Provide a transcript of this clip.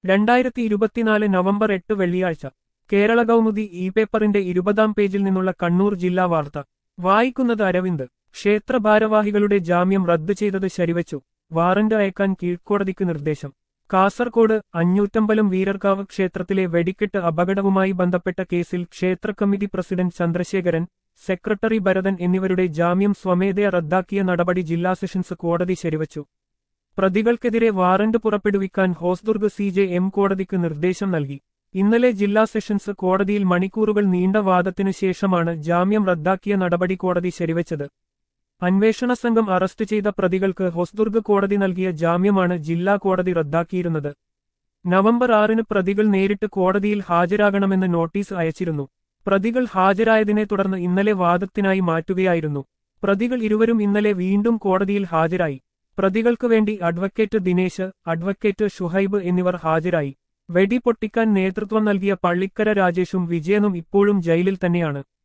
രണ്ടായിരത്തി ഇരുപത്തിനാല് നവംബർ എട്ട് വെള്ളിയാഴ്ച കേരള കൗമുദി ഇ പേപ്പറിന്റെ ഇരുപതാം പേജിൽ നിന്നുള്ള കണ്ണൂർ ജില്ലാ വാർത്ത വായിക്കുന്നത് അരവിന്ദ് ക്ഷേത്ര ഭാരവാഹികളുടെ ജാമ്യം റദ്ദു ചെയ്തത് ശരിവച്ചു വാറന്റ് അയക്കാൻ കീഴ്ക്കോടതിക്ക് നിർദ്ദേശം കാസർകോട് അഞ്ഞൂറ്റമ്പലം വീരർകാവ് ക്ഷേത്രത്തിലെ വെടിക്കെട്ട് അപകടവുമായി ബന്ധപ്പെട്ട കേസിൽ ക്ഷേത്ര committee president Chandrasekharan secretary Bharathan എന്നിവരുടെ ജാമ്യം സ്വമേധയ റദ്ദാക്കിയ നടപടി ജില്ലാ സെഷൻസ് കോടതി ശരിവച്ചു പ്രതികൾക്കെതിരെ വാറന്റ് പുറപ്പെടുവിക്കാൻ ഹോസ്ദുർഗ് സി ജെ എം കോടതിക്ക് നിർദ്ദേശം നൽകി ഇന്നലെ ജില്ലാ സെഷൻസ് കോടതിയിൽ മണിക്കൂറുകൾ നീണ്ട വാദത്തിനു ശേഷമാണ് ജാമ്യം റദ്ദാക്കിയ നടപടി കോടതി ശരിവച്ചത് അന്വേഷണ സംഘം അറസ്റ്റ് ചെയ്ത പ്രതികൾക്ക് ഹൊസ്ദുർഗ് കോടതി നൽകിയ ജാമ്യമാണ് ജില്ലാ കോടതി റദ്ദാക്കിയിരുന്നത് നവംബർ ആറിന് പ്രതികൾ നേരിട്ട് കോടതിയിൽ ഹാജരാകണമെന്ന് നോട്ടീസ് അയച്ചിരുന്നു പ്രതികൾ ഹാജരായതിനെ തുടർന്ന് ഇന്നലെ വാദത്തിനായി മാറ്റുകയായിരുന്നു പ്രതികൾ ഇരുവരും ഇന്നലെ വീണ്ടും കോടതിയിൽ ഹാജരായി പ്രതികൾക്ക് വേണ്ടി അഡ്വക്കേറ്റ് ദിനേശ് അഡ്വക്കേറ്റ് ഷുഹൈബ് എന്നിവർ ഹാജരായി വെടി പൊട്ടിക്കാൻ നേതൃത്വം നൽകിയ പള്ളിക്കര രാജേഷും വിജയനും ഇപ്പോഴും ജയിലിൽ തന്നെയാണ്